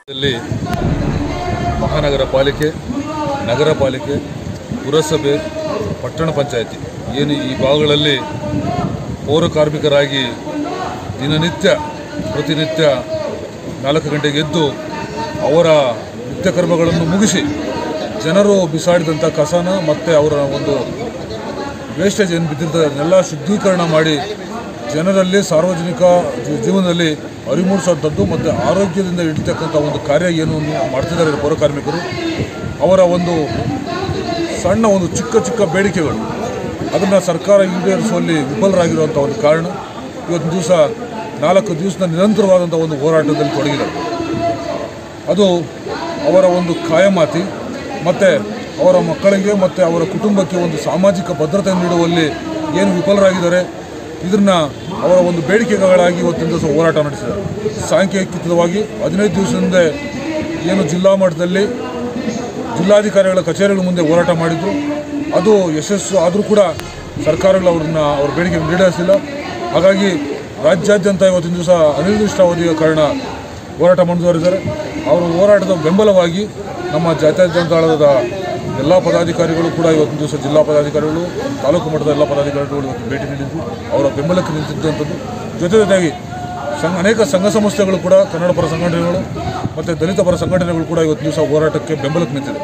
ಇಲ್ಲಿ ಮಹಾನಗರ ಪಾಲಿಕೆ ನಗರ ಪಾಲಿಕೆ ಪುರಸಭೆ ಪಟ್ಟಣ ಪಂಚಾಯತಿ ಏನು ಈ ಭಾಗಗಳಲ್ಲಿ ಪೌರ ಕಾರ್ಮಿಕರಾಗಿ ದಿನನಿತ್ಯ ಪ್ರತಿನಿತ್ಯ ನಾಲ್ಕು ಗಂಟೆಗೆ ಎದ್ದು ಅವರ ನಿತ್ಯ ಕರ್ಮಗಳನ್ನು ಮುಗಿಸಿ ಜನರು ಬಿಸಾಡಿದಂಥ ಕಸನ ಮತ್ತು ಅವರ ಒಂದು ವೇಸ್ಟೇಜ್ ಏನು ಬಿದ್ದಿರ್ತದೆ ಅದನ್ನೆಲ್ಲ ಶುದ್ಧೀಕರಣ ಮಾಡಿ ಜನರಲ್ಲಿ ಸಾರ್ವಜನಿಕ ಜೀ- ಜೀವನದಲ್ಲಿ ಅರಿವು ಮೂಡಿಸುವಂಥದ್ದು ಮತ್ತು ಆರೋಗ್ಯದಿಂದ ಇಡ್ತಕ್ಕಂಥ ಒಂದು ಕಾರ್ಯ ಏನು ಮಾಡ್ತಿದ್ದಾರೆ ಪೌರ ಕಾರ್ಮಿಕರು ಅವರ ಒಂದು ಸಣ್ಣ ಒಂದು ಚಿಕ್ಕ ಚಿಕ್ಕ ಬೇಡಿಕೆಗಳು ಅದನ್ನು ಸರ್ಕಾರ ಈಡೇರಿಸುವಲ್ಲಿ ವಿಫಲರಾಗಿರುವಂಥ ಒಂದು ಕಾರಣ ಇವತ್ತು ದಿವಸ ನಾಲ್ಕು ದಿವಸದ ನಿರಂತರವಾದಂಥ ಒಂದು ಹೋರಾಟದಲ್ಲಿ ತೊಡಗಿದ್ದಾರೆ ಅದು ಅವರ ಒಂದು ಕಾಯಮಾತಿ ಮತ್ತು ಅವರ ಮಕ್ಕಳಿಗೆ ಮತ್ತು ಅವರ ಕುಟುಂಬಕ್ಕೆ ಒಂದು ಸಾಮಾಜಿಕ ಭದ್ರತೆ ನೀಡುವಲ್ಲಿ ಏನು ವಿಫಲರಾಗಿದ್ದಾರೆ ಇದನ್ನ ಅವರ ಒಂದು ಬೇಡಿಕೆಗಳಾಗಿ ಇವತ್ತಿನ ದಿವಸ ಹೋರಾಟ ನಡೆಸಿದ್ದಾರೆ ಸಾಂಕೇತಿಕವಾಗಿ ಹದಿನೈದು ದಿವಸದಿಂದ ಏನು ಜಿಲ್ಲಾ ಮಟ್ಟದಲ್ಲಿ ಜಿಲ್ಲಾಧಿಕಾರಿಗಳ ಕಚೇರಿಗಳ ಮುಂದೆ ಹೋರಾಟ ಮಾಡಿದ್ರು ಅದು ಯಶಸ್ಸು ಆದರೂ ಕೂಡ ಸರ್ಕಾರಗಳು ಅವ್ರನ್ನ ಅವ್ರ ಬೇಡಿಕೆ ಈಡೇರಿಸಿಲ್ಲ ಹಾಗಾಗಿ ರಾಜ್ಯಾದ್ಯಂತ ಇವತ್ತಿನ ದಿವಸ ಅನಿರ್ದಿಷ್ಟಾವಧಿಯ ಕಾರಣ ಹೋರಾಟ ಮುಂದುವರೆದಿದ್ದಾರೆ ಅವರ ಹೋರಾಟದ ಬೆಂಬಲವಾಗಿ ನಮ್ಮ ಜಾತ್ಯತೀತ ಜನತಾದಳದ ಎಲ್ಲ ಪದಾಧಿಕಾರಿಗಳು ಕೂಡ ಇವತ್ತಿನ ದಿವಸ ಜಿಲ್ಲಾ ಪದಾಧಿಕಾರಿಗಳು ತಾಲೂಕು ಮಟ್ಟದ ಎಲ್ಲ ಪದಾಧಿಕಾರಿಗಳು ಇವತ್ತು ಭೇಟಿ ನೀಡಿದ್ದು ಅವರ ಬೆಂಬಲಕ್ಕೆ ನಿಂತಿದ್ದಂಥದ್ದು ಜೊತೆ ಜೊತೆಯಾಗಿ ಸಂಘ ಅನೇಕ ಸಂಘ ಸಂಸ್ಥೆಗಳು ಕೂಡ ಕನ್ನಡ ಪರ ಸಂಘಟನೆಗಳು ಮತ್ತು ದಲಿತ ಪರ ಸಂಘಟನೆಗಳು ಕೂಡ ಇವತ್ತು ದಿವಸ ಹೋರಾಟಕ್ಕೆ ಬೆಂಬಲಕ್ಕೆ ನಿಂತಿದೆ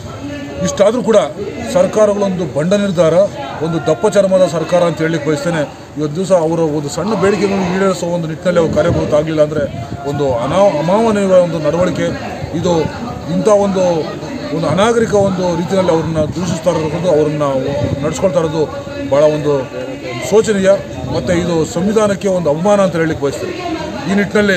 ಇಷ್ಟಾದರೂ ಕೂಡ ಸರ್ಕಾರಗಳೊಂದು ಬಂಡ ನಿರ್ಧಾರ ಒಂದು ದಪ್ಪ ಚರ್ಮದ ಸರ್ಕಾರ ಅಂತ ಹೇಳಲಿಕ್ಕೆ ಬಯಸ್ತೇನೆ ಇವತ್ತು ದಿವಸ ಅವರ ಒಂದು ಸಣ್ಣ ಬೇಡಿಕೆಗಳನ್ನು ಈಡೇರಿಸುವ ಒಂದು ನಿಟ್ಟಿನಲ್ಲಿ ಅವರು ಕಾರ್ಯಪ್ರವೃತ್ತ ಆಗಲಿಲ್ಲ ಅಂದರೆ ಒಂದು ಅನಾ ಅಮಾನವೀಯ ಒಂದು ನಡವಳಿಕೆ ಇದು ಇಂಥ ಒಂದು ಒಂದು ಅನಾಗರಿಕ ಒಂದು ರೀತಿಯಲ್ಲಿ ಅವ್ರನ್ನ ದೂಷಿಸ್ತಾ ಇರೋದು ಅವರನ್ನು ನಡೆಸ್ಕೊಳ್ತಾ ಇರೋದು ಭಾಳ ಒಂದು ಶೋಚನೀಯ ಮತ್ತು ಇದು ಸಂವಿಧಾನಕ್ಕೆ ಒಂದು ಅವಮಾನ ಅಂತ ಹೇಳಲಿಕ್ಕೆ ಬಯಸ್ತೇನೆ ಈ ನಿಟ್ಟಿನಲ್ಲಿ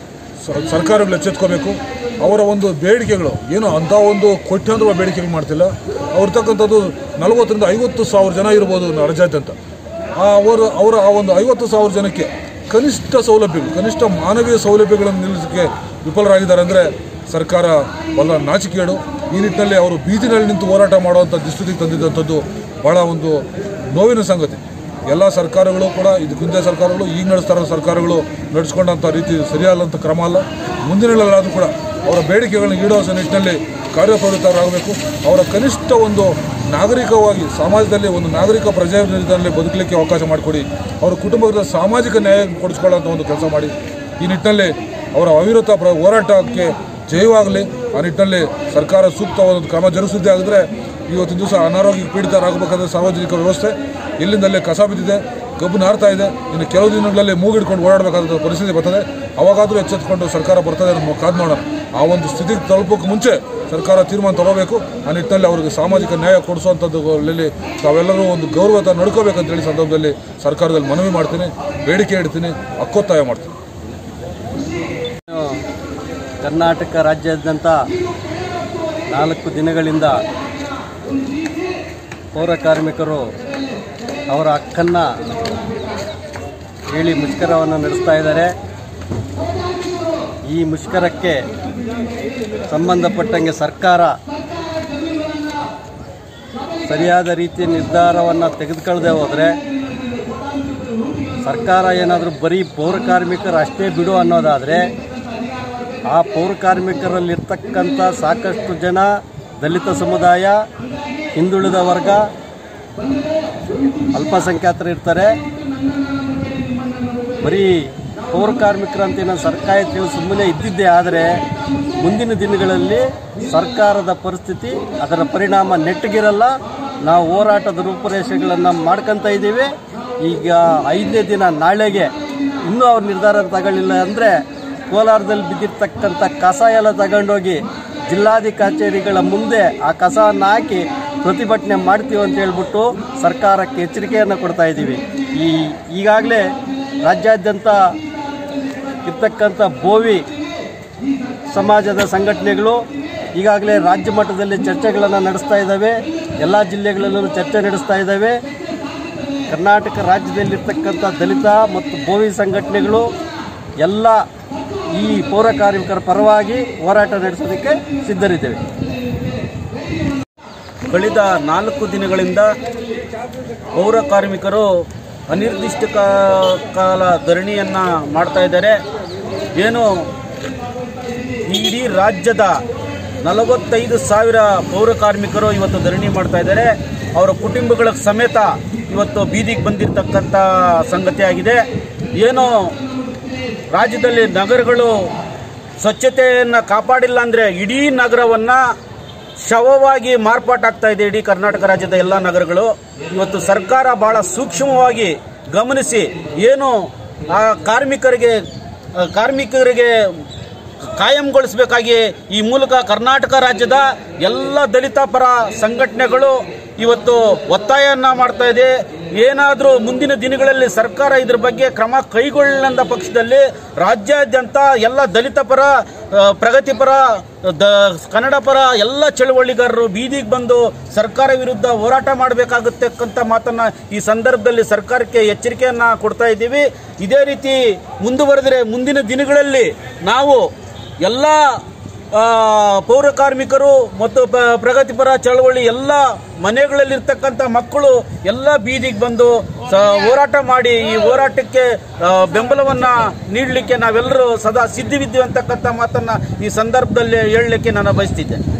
ಸ- ಸರ್ಕಾರಗಳು ಎಚ್ಚೆತ್ಕೋಬೇಕು ಅವರ ಒಂದು ಬೇಡಿಕೆಗಳು ಏನು ಅಂಥ ಒಂದು ಕೋಟ್ಯಾಂತರ ಬೇಡಿಕೆಗಳು ಮಾಡ್ತಿಲ್ಲ ಅವ್ರು ತಕ್ಕಂಥದ್ದು ನಲವತ್ತರಿಂದ ಐವತ್ತು ಸಾವಿರ ಜನ ಇರ್ಬೋದು ರಾಜ್ಯಾದ್ಯಂತ ಆ ಅವರು ಅವರ ಆ ಒಂದು ಐವತ್ತು ಸಾವಿರ ಜನಕ್ಕೆ ಕನಿಷ್ಠ ಸೌಲಭ್ಯಗಳು ಕನಿಷ್ಠ ಮಾನವೀಯ ಸೌಲಭ್ಯಗಳನ್ನು ನಿಲ್ಲಿಸೋಕ್ಕೆ ವಿಫಲರಾಗಿದ್ದಾರೆ ಅಂದರೆ ಸರ್ಕಾರ ಬಹಳ ನಾಚಿಕೆಗೇಡು ಈ ನಿಟ್ಟಿನಲ್ಲಿ ಅವರು ಬೀದಿನಲ್ಲಿ ನಿಂತು ಹೋರಾಟ ಮಾಡುವಂಥ ದುಸ್ಥಿತಿಗೆ ತಂದಿದ್ದಂಥದ್ದು ಭಾಳ ಒಂದು ನೋವಿನ ಸಂಗತಿ ಎಲ್ಲ ಸರ್ಕಾರಗಳು ಕೂಡ ಇದಕ್ಕೆ ಹಿಂದೆ ಸರ್ಕಾರಗಳು ಈಗ ನಡೆಸ್ತಾ ಇರೋ ಸರ್ಕಾರಗಳು ನಡೆಸ್ಕೊಂಡಂಥ ರೀತಿ ಸರಿಯಾದಂಥ ಕ್ರಮ ಅಲ್ಲ ಮುಂದಿನಲ್ಲಾದರೂ ಕೂಡ ಅವರ ಬೇಡಿಕೆಗಳನ್ನ ಈಡೇರಿಸೋ ನಿಟ್ಟಿನಲ್ಲಿ ಕಾರ್ಯಪ್ರವೃತ್ತರಾಗಬೇಕು ಅವರ ಕನಿಷ್ಠ ಒಂದು ನಾಗರಿಕವಾಗಿ ಸಮಾಜದಲ್ಲಿ ಒಂದು ನಾಗರಿಕ ಪ್ರಜಾಪ್ರತಿನಿಧಿಯಲ್ಲಿ ಬದುಕಲಿಕ್ಕೆ ಅವಕಾಶ ಮಾಡಿಕೊಡಿ ಅವರ ಕುಟುಂಬದ ಸಾಮಾಜಿಕ ನ್ಯಾಯ ಕೊಡಿಸ್ಕೊಳ್ಳೋಂಥ ಒಂದು ಕೆಲಸ ಮಾಡಿ ಈ ನಿಟ್ಟಿನಲ್ಲಿ ಅವರ ಅವಿರತ ಪ್ರ ಹೋರಾಟಕ್ಕೆ ಜಯವಾಗಲಿ ಆ ನಿಟ್ಟಿನಲ್ಲಿ ಸರ್ಕಾರ ಸೂಕ್ತವಾದ ಒಂದು ಕ್ರಮ ಜರುಗಿಸಿದ್ದೇ ಆಗಿದ್ರೆ ಇವತ್ತಿನ ದಿವಸ ಅನಾರೋಗ್ಯ ಪೀಡಿತರಾಗಬೇಕಾದ್ರೆ ಸಾರ್ವಜನಿಕ ವ್ಯವಸ್ಥೆ ಎಲ್ಲಿಂದಲ್ಲೇ ಕಸ ಬಿದ್ದಿದೆ ಗಬ್ಬು ನಾರ್ತಾ ಇದೆ ಇನ್ನು ಕೆಲವು ದಿನಗಳಲ್ಲಿ ಮೂಗಿಡ್ಕೊಂಡು ಓಡಾಡಬೇಕಾದ ಪರಿಸ್ಥಿತಿ ಬರ್ತದೆ ಅವಾಗಾದರೂ ಎಚ್ಚೆತ್ಕೊಂಡು ಸರ್ಕಾರ ಬರ್ತದೆ ನಮ್ಮ ಕಾದು ನೋಡೋಣ ಆ ಒಂದು ಸ್ಥಿತಿಗೆ ತಲುಪೋಕೆ ಮುಂಚೆ ಸರ್ಕಾರ ತೀರ್ಮಾನ ತಗೋಬೇಕು ಆ ನಿಟ್ಟಿನಲ್ಲಿ ಅವರಿಗೆ ಸಾಮಾಜಿಕ ನ್ಯಾಯ ಕೊಡಿಸುವಂಥದ್ದುಗಳಲ್ಲಿ ತಾವೆಲ್ಲರೂ ಒಂದು ಗೌರವತ ನಡ್ಕೋಬೇಕಂತೇಳಿ ಸಂದರ್ಭದಲ್ಲಿ ಸರ್ಕಾರದಲ್ಲಿ ಮನವಿ ಮಾಡ್ತೀನಿ ಬೇಡಿಕೆ ಇಡ್ತೀನಿ ಹಕ್ಕೊತ್ತಾಯ ಮಾಡ್ತೀನಿ ಕರ್ನಾಟಕ ರಾಜ್ಯಾದ್ಯಂತ ನಾಲ್ಕು ದಿನಗಳಿಂದ ಪೌರ ಕಾರ್ಮಿಕರು ಅವರ ಹಕ್ಕನ್ನು ಹೇಳಿ ಮುಷ್ಕರವನ್ನು ನಡೆಸ್ತಾ ಇದ್ದಾರೆ ಈ ಮುಷ್ಕರಕ್ಕೆ ಸಂಬಂಧಪಟ್ಟಂಗೆ ಸರ್ಕಾರ ಸರಿಯಾದ ರೀತಿಯ ನಿರ್ಧಾರವನ್ನು ತೆಗೆದುಕೊಳ್ಳದೆ ಹೋದರೆ ಸರ್ಕಾರ ಏನಾದರೂ ಬರೀ ಪೌರ ಕಾರ್ಮಿಕರು ಅಷ್ಟೇ ಬಿಡು ಅನ್ನೋದಾದರೆ ಆ ಪೌರ ಕಾರ್ಮಿಕರಲ್ಲಿರ್ತಕ್ಕಂಥ ಸಾಕಷ್ಟು ಜನ ದಲಿತ ಸಮುದಾಯ ಹಿಂದುಳಿದ ವರ್ಗ ಅಲ್ಪಸಂಖ್ಯಾತರು ಇರ್ತಾರೆ ಬರೀ ಪೌರ ಕಾರ್ಮಿಕರಂತ ಏನೋ ಸರ್ಕಾರ ತಿಳಿ ಸುಮ್ಮನೆ ಇದ್ದಿದ್ದೇ ಆದರೆ ಮುಂದಿನ ದಿನಗಳಲ್ಲಿ ಸರ್ಕಾರದ ಪರಿಸ್ಥಿತಿ ಅದರ ಪರಿಣಾಮ ನೆಟ್ಟಗಿರಲ್ಲ ನಾವು ಹೋರಾಟದ ರೂಪುರೇಷೆಗಳನ್ನು ಮಾಡ್ಕೊತ ಇದ್ದೀವಿ ಈಗ ಐದನೇ ದಿನ ನಾಳೆಗೆ ಇನ್ನೂ ಅವ್ರು ನಿರ್ಧಾರ ತಗೊಳ್ಳಿಲ್ಲ ಅಂದರೆ ಕೋಲಾರದಲ್ಲಿ ಬಿದ್ದಿರ್ತಕ್ಕಂಥ ಕಸ ಎಲ್ಲ ತಗೊಂಡೋಗಿ ಜಿಲ್ಲಾಧಿ ಕಚೇರಿಗಳ ಮುಂದೆ ಆ ಕಸವನ್ನು ಹಾಕಿ ಪ್ರತಿಭಟನೆ ಮಾಡ್ತೀವಿ ಅಂತ ಹೇಳ್ಬಿಟ್ಟು ಸರ್ಕಾರಕ್ಕೆ ಎಚ್ಚರಿಕೆಯನ್ನು ಕೊಡ್ತಾ ಇದ್ದೀವಿ ಈ ಈಗಾಗಲೇ ರಾಜ್ಯಾದ್ಯಂತ ಇರ್ತಕ್ಕಂಥ ಬೋವಿ ಸಮಾಜದ ಸಂಘಟನೆಗಳು ಈಗಾಗಲೇ ರಾಜ್ಯ ಮಟ್ಟದಲ್ಲಿ ಚರ್ಚೆಗಳನ್ನು ನಡೆಸ್ತಾ ಇದ್ದಾವೆ ಎಲ್ಲ ಜಿಲ್ಲೆಗಳಲ್ಲೂ ಚರ್ಚೆ ನಡೆಸ್ತಾ ಇದ್ದಾವೆ ಕರ್ನಾಟಕ ರಾಜ್ಯದಲ್ಲಿರ್ತಕ್ಕಂಥ ದಲಿತ ಮತ್ತು ಬೋವಿ ಸಂಘಟನೆಗಳು ಎಲ್ಲ ಈ ಪೌರ ಕಾರ್ಮಿಕರ ಪರವಾಗಿ ಹೋರಾಟ ನಡೆಸೋದಕ್ಕೆ ಸಿದ್ಧರಿದ್ದೇವೆ ಕಳೆದ ನಾಲ್ಕು ದಿನಗಳಿಂದ ಪೌರ ಕಾರ್ಮಿಕರು ಅನಿರ್ದಿಷ್ಟ ಕಾ- ಕಾಲ ಧರಣಿಯನ್ನು ಮಾಡ್ತಾ ಇದ್ದಾರೆ ಏನು ಈ ಇಡೀ ರಾಜ್ಯದ ನಲವತ್ತೈದು ಸಾವಿರ ಪೌರ ಕಾರ್ಮಿಕರು ಇವತ್ತು ಧರಣಿ ಮಾಡ್ತಾ ಇದ್ದಾರೆ ಅವರ ಕುಟುಂಬಗಳ ಸಮೇತ ಇವತ್ತು ಬೀದಿಗೆ ಬಂದಿರತಕ್ಕಂಥ ಸಂಗತಿ ಆಗಿದೆ ಏನೋ ರಾಜ್ಯದಲ್ಲಿ ನಗರಗಳು ಸ್ವಚ್ಛತೆಯನ್ನು ಕಾಪಾಡಿಲ್ಲ ಅಂದರೆ ಇಡೀ ನಗರವನ್ನು ಶವವಾಗಿ ಮಾರ್ಪಾಟಾಗ್ತಾ ಇದೆ ಇಡೀ ಕರ್ನಾಟಕ ರಾಜ್ಯದ ಎಲ್ಲ ನಗರಗಳು ಇವತ್ತು ಸರ್ಕಾರ ಬಹಳ ಸೂಕ್ಷ್ಮವಾಗಿ ಗಮನಿಸಿ ಏನು ಆ ಕಾರ್ಮಿಕರಿಗೆ ಆ ಕಾರ್ಮಿಕರಿಗೆ ಕಾಯಂಗೊಳಿಸಬೇಕಾಗಿ ಈ ಮೂಲಕ ಕರ್ನಾಟಕ ರಾಜ್ಯದ ಎಲ್ಲ ದಲಿತ ಪರ ಸಂಘಟನೆಗಳು ಇವತ್ತು ಒತ್ತಾಯನ್ನ ಮಾಡ್ತಾ ಇದೆ ಏನಾದರೂ ಮುಂದಿನ ದಿನಗಳಲ್ಲಿ ಸರ್ಕಾರ ಇದ್ರ ಬಗ್ಗೆ ಕ್ರಮ ಕೈಗೊಳ್ಳದ ಪಕ್ಷದಲ್ಲಿ ರಾಜ್ಯಾದ್ಯಂತ ಎಲ್ಲ ದಲಿತ ಪರ ಆ, ಪ್ರಗತಿಪರ ದ ಕನ್ನಡ ಪರ ಎಲ್ಲ ಚಳವಳಿಗಾರರು ಬೀದಿಗೆ ಬಂದು ಸರ್ಕಾರ ವಿರುದ್ಧ ಹೋರಾಟ ಮಾಡಬೇಕಾಗುತ್ತಕ್ಕಂಥ ಮಾತನ್ನ ಈ ಸಂದರ್ಭದಲ್ಲಿ ಸರ್ಕಾರಕ್ಕೆ ಎಚ್ಚರಿಕೆಯನ್ನ ಕೊಡ್ತಾ ಇದ್ದೀವಿ ಇದೇ ರೀತಿ ಮುಂದುವರೆದರೆ ಮುಂದಿನ ದಿನಗಳಲ್ಲಿ ನಾವು ಎಲ್ಲ ಆ, ಪೌರ ಕಾರ್ಮಿಕರು ಮತ್ತು ಪ- ಪ್ರಗತಿಪರ ಚಳವಳಿ ಎಲ್ಲ ಮನೆಗಳಲ್ಲಿರ್ತಕ್ಕಂಥ ಮಕ್ಕಳು ಎಲ್ಲ ಬೀದಿಗೆ ಬಂದು ಸ- ಹೋರಾಟ ಮಾಡಿ ಈ ಹೋರಾಟಕ್ಕೆ ಆ, ಬೆಂಬಲವನ್ನ ನೀಡಲಿಕ್ಕೆ ನಾವೆಲ್ಲರೂ ಸದಾ ಸಿದ್ಧವಿದ್ದೀವಿ ಅಂತಕ್ಕಂಥ ಮಾತನ್ನ ಈ ಸಂದರ್ಭದಲ್ಲಿ ಹೇಳಲಿಕ್ಕೆ ನಾನು ಬಯಸ್ತಿದ್ದೆ